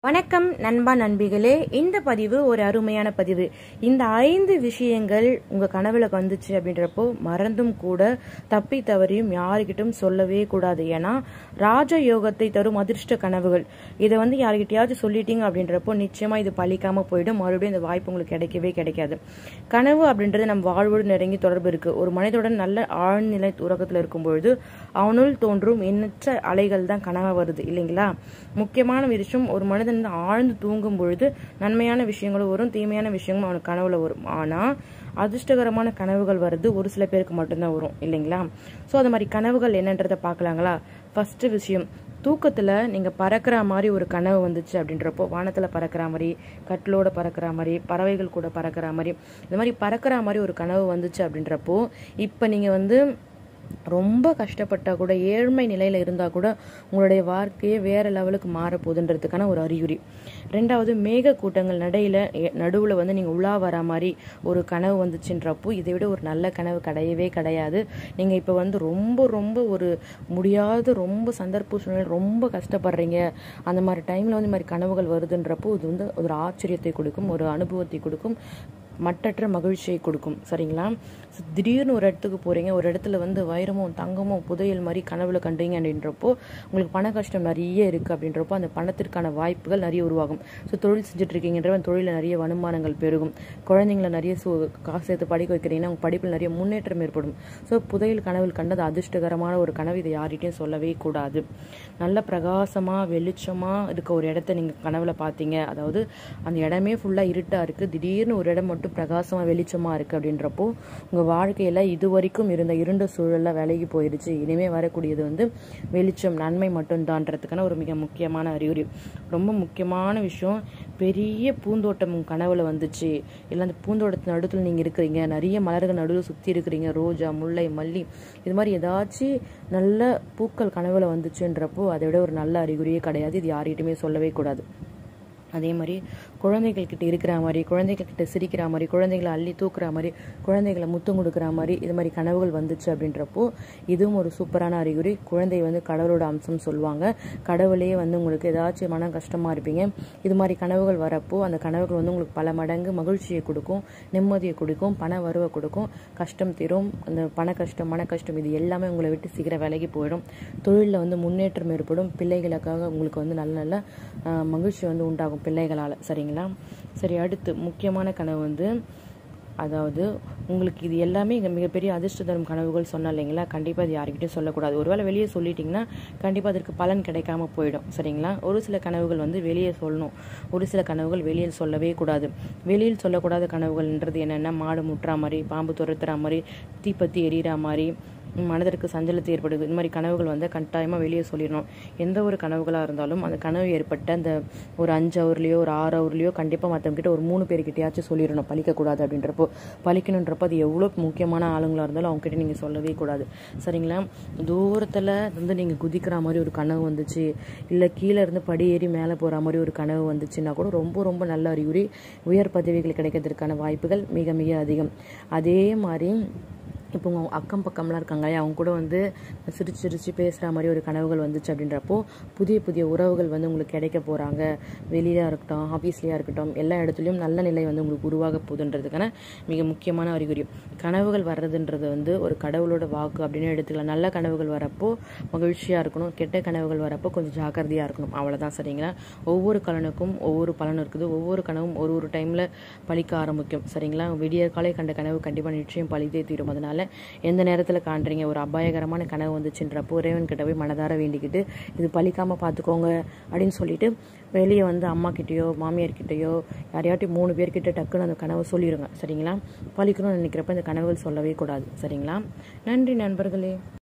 வணக்கம் நண்பா நண்பிகளே இந்த பதிவு ஒரு அருமையான பதிவு இந்த ஐந்து விஷயங்கள் உங்க கனவுல வந்துச்சு அப்படின்றப்போ மறந்தும் கூட தப்பி தவறியும் யாருக்கிட்டும் சொல்லவே கூடாது ஏன்னா ராஜ யோகத்தை தரும் அதிர்ஷ்ட கனவுகள் இதை வந்து யாருக்கிட்டையாவது சொல்லிட்டீங்க அப்படின்றப்போ நிச்சயமா இது பழிக்காம போயிடும் மறுபடியும் இந்த வாய்ப்பு உங்களுக்கு கிடைக்கவே கிடைக்காது கனவு அப்படின்றது நம்ம வாழ்வோடு நெருங்கி தொடர்பு இருக்கு ஒரு மனிதனுடன் நல்ல ஆழ்நிலை உறக்கத்தில் இருக்கும் பொழுது அவனுள் தோன்றும் எண்ணற்ற அலைகள் தான் கனவா வருது இல்லைங்களா முக்கியமான விஷயம் ஒரு மனிதன் வந்து ஆழ்ந்து தூங்கும் பொழுது நன்மையான விஷயங்களும் வரும் தீமையான விஷயங்களும் அவனுக்கு கனவுல வரும் ஆனா அதிர்ஷ்டகரமான கனவுகள் வருது ஒரு சில பேருக்கு மட்டும்தான் வரும் இல்லைங்களா ஸோ அது மாதிரி கனவுகள் என்னன்றதை பார்க்கலாங்களா ஃபர்ஸ்ட் விஷயம் தூக்கத்தில் நீங்கள் பறக்கிற மாதிரி ஒரு கனவு வந்துச்சு அப்படின்றப்போ வானத்தில் பறக்கிற மாதிரி கட்டிலோட பறக்கிற மாதிரி பறவைகள் கூட பறக்கிற மாதிரி இந்த மாதிரி பறக்கிற மாதிரி ஒரு கனவு வந்துச்சு அப்படின்றப்போ இப்போ நீங்கள் வந்து ரொம்ப கஷ்டப்பட்டா கூட ஏழ்மை நிலையில இருந்தா கூட உங்களுடைய வாழ்க்கையே வேற லெவலுக்கு மாற போகுதுன்றதுக்கான ஒரு அறிகுறி ரெண்டாவது மேக கூட்டங்கள் நடையில எ- நடுவுல வந்து நீங்க உலா வர மாதிரி ஒரு கனவு வந்துச்சுன்றப்போ இதை விட ஒரு நல்ல கனவு கிடையவே கிடையாது நீங்க இப்ப வந்து ரொம்ப ரொம்ப ஒரு முடியாத ரொம்ப சந்தர்ப்ப சூழ்நிலை ரொம்ப கஷ்டப்படுறீங்க அந்த மாதிரி டைம்ல வந்து இந்த மாதிரி கனவுகள் வருதுன்றப்போ இது வந்து ஒரு ஆச்சரியத்தை கொடுக்கும் ஒரு அனுபவத்தை கொடுக்கும் மட்டற்ற மகிழ்ச்சியை கொடுக்கும் சரிங்களா So, திடீர்னு ஒரு இடத்துக்கு போறீங்க ஒரு இடத்துல வந்து வைரமும் தங்கமும் புதையல் மாதிரி கனவுல கண்டீங்க அப்படின்றப்போ உங்களுக்கு பண கஷ்டம் நிறைய இருக்கு அப்படின்றப்போ அந்த பணத்திற்கான வாய்ப்புகள் நிறைய உருவாகும் ஸோ தொழில் செஞ்சுட்டு இருக்கீங்கன்ற தொழிலில் நிறைய வருமானங்கள் பெருகும் குழந்தைங்கள நிறைய சு காசு சேர்த்து படிக்க வைக்கிறீங்கன்னா உங்க படிப்பில் நிறைய முன்னேற்றம் ஏற்படும் ஸோ புதையல் கனவில் கண்டது அதிர்ஷ்டகரமான ஒரு கனவு இதை யார்கிட்டையும் சொல்லவே கூடாது நல்ல பிரகாசமா வெளிச்சமா இருக்க ஒரு இடத்த நீங்க கனவுல பார்த்தீங்க அதாவது அந்த இடமே ஃபுல்லா இருட்டா இருக்கு திடீர்னு ஒரு இடம் மட்டும் பிரகாசமா வெளிச்சமா இருக்கு அப்படின்றப்போ உங்க வாழ்க்கையில இது வரைக்கும் இருந்த இருண்ட சூழல்ல விலகி போயிருச்சு இனிமே வரக்கூடியது வந்து வெளிச்சம் நன்மை மட்டும்தான்றதுக்கான ஒரு மிக முக்கியமான அறிகுறி ரொம்ப முக்கியமான விஷயம் பெரிய பூந்தோட்டம் உங்க கனவுல வந்துச்சு இல்ல அந்த பூந்தோட்டத்து நடுத்துல நீங்க இருக்கிறீங்க நிறைய மலர்கள் நடுவில் சுத்தி இருக்கிறீங்க ரோஜா முல்லை மல்லி இது மாதிரி ஏதாச்சும் நல்ல பூக்கள் கனவுல வந்துச்சுன்றப்போ அதை விட ஒரு நல்ல அறிகுறியே கிடையாது இது யார்கிட்டயுமே சொல்லவே கூடாது அதே மாதிரி குழந்தைகள் கிட்ட இருக்கிற மாதிரி குழந்தைகள் கிட்ட சிரிக்கிற மாதிரி குழந்தைகளை அள்ளி தூக்குற மாதிரி குழந்தைகளை முத்தம் கொடுக்குற மாதிரி இது மாதிரி கனவுகள் வந்துச்சு அப்படின்றப்போ இதுவும் ஒரு சூப்பரான அறிகுறி குழந்தை வந்து கடவுளோட அம்சம் சொல்லுவாங்க கடவுளே வந்து உங்களுக்கு ஏதாச்சும் மன கஷ்டமா இருப்பீங்க இது மாதிரி கனவுகள் வரப்போ அந்த கனவுகள் வந்து உங்களுக்கு பல மடங்கு மகிழ்ச்சியை கொடுக்கும் நிம்மதியை கொடுக்கும் பண வரவை கொடுக்கும் கஷ்டம் தீரும் அந்த பண கஷ்டம் மன கஷ்டம் இது எல்லாமே உங்களை விட்டு சீக்கிரம் விலகி போயிடும் தொழிலில் வந்து முன்னேற்றம் ஏற்படும் பிள்ளைகளுக்காக உங்களுக்கு வந்து நல்ல நல்ல ஆஹ், மகிழ்ச்சி வந்து உண்டாகும் பிள்ளைகளால் சரிங்களா சரி அடுத்து முக்கியமான கனவு வந்து அதாவது உங்களுக்கு இது எல்லாமே இங்க மிகப்பெரிய அதிர்ஷ்ட தரும் கனவுகள் சொன்ன இல்லைங்களா கண்டிப்பாக அது யார்கிட்டயும் சொல்லக்கூடாது ஒருவேளை வெளியே சொல்லிட்டீங்கன்னா கண்டிப்பாக அதற்கு பலன் கிடைக்காம போயிடும் சரிங்களா ஒரு சில கனவுகள் வந்து வெளியே சொல்லணும் ஒரு சில கனவுகள் வெளியில் சொல்லவே கூடாது வெளியில் சொல்லக்கூடாத கனவுகள்ன்றது என்னென்னா மாடு முட்டுற மாதிரி பாம்பு துரத்துற மாதிரி தீப்பத்தி எரியிற மாதிரி மனதிற்கு சஞ்சலத்தை ஏற்படுது இந்த மாதிரி கனவுகள் வந்து கட்டாயமாக வெளியே சொல்லிடணும் எந்த ஒரு கனவுகளாக இருந்தாலும் அந்த கனவு ஏற்பட்ட அந்த ஒரு அஞ்சு ஹவர்லேயோ ஒரு ஆறு ஹவர்லேயோ கண்டிப்பாக மற்றவங்கிட்ட ஒரு மூணு பேர்கிட்டயாச்சும் சொல்லிடணும் பழிக்கக்கூடாது அப்படின்றப்போ பழிக்கணுன்றப்போ அது எவ்வளோ முக்கியமான ஆளுங்களாக இருந்தாலும் அவங்ககிட்ட நீங்கள் சொல்லவே கூடாது சரிங்களா தூரத்தில் வந்து நீங்கள் குதிக்கிற மாதிரி ஒரு கனவு வந்துச்சு இல்லை கீழே இருந்து படி ஏறி மேலே போகிற மாதிரி ஒரு கனவு வந்துச்சுன்னா கூட ரொம்ப ரொம்ப நல்ல அறிகுறி உயர் பதவிகள் கிடைக்கிறதுக்கான வாய்ப்புகள் மிக மிக அதிகம் அதே மாதிரி இப்போ உங்க அக்கம் பக்கம்லாம் இருக்காங்க இல்லையா, அவங்க கூட வந்து சிரிச்சு சிரிச்சு பேசுகிற மாதிரி ஒரு கனவுகள் வந்துச்சு அப்படின்றப்போ புதிய புதிய உறவுகள் வந்து உங்களுக்கு கிடைக்க போகிறாங்க வெளியில இருக்கட்டும் ஆஃபீஸ்லேயா இருக்கட்டும் எல்லா இடத்துலையும் நல்ல நிலை வந்து உங்களுக்கு உருவாக போகுதுன்றதுக்கான மிக முக்கியமான அறிகுறி கனவுகள் வர்றதுன்றது வந்து ஒரு கடவுளோட வாக்கு அப்படின்னு எடுத்துக்கலாம் நல்ல கனவுகள் வரப்போ மகிழ்ச்சியாக இருக்கணும் கெட்ட கனவுகள் வரப்போ கொஞ்சம் ஜாக்கிரதையாக இருக்கணும் அவ்வளோதான் சரிங்களா ஒவ்வொரு கலனுக்கும் ஒவ்வொரு பலன் இருக்குது ஒவ்வொரு கனவும் ஒரு ஒரு டைமில் பழிக்க ஆரம்பிக்கும் சரிங்களா விடிய காலை கண்ட கனவு கண்டிப்பாக நிச்சயம் பழித்தே தீரும் அதனால எந்த நேரத்தில் காண்றீங்க ஒரு அபாயகரமான கனவு வந்துச்சுன்றப்போ இறைவன் கிட்ட போய் மனதார வேண்டிக்கிட்டு இது பழிக்காம பார்த்துக்கோங்க அப்படின்னு சொல்லிட்டு வெளியே வந்து அம்மா கிட்டேயோ மாமியார் கிட்டேயோ யாரையாட்டும் மூணு பேர்கிட்ட டக்குன்னு அந்த கனவை சொல்லிடுங்க சரிங்களா பழிக்கணும்னு நினைக்கிறப்ப இந்த கனவுகள் சொல்லவே கூடாது சரிங்களா நன்றி நண்பர்களே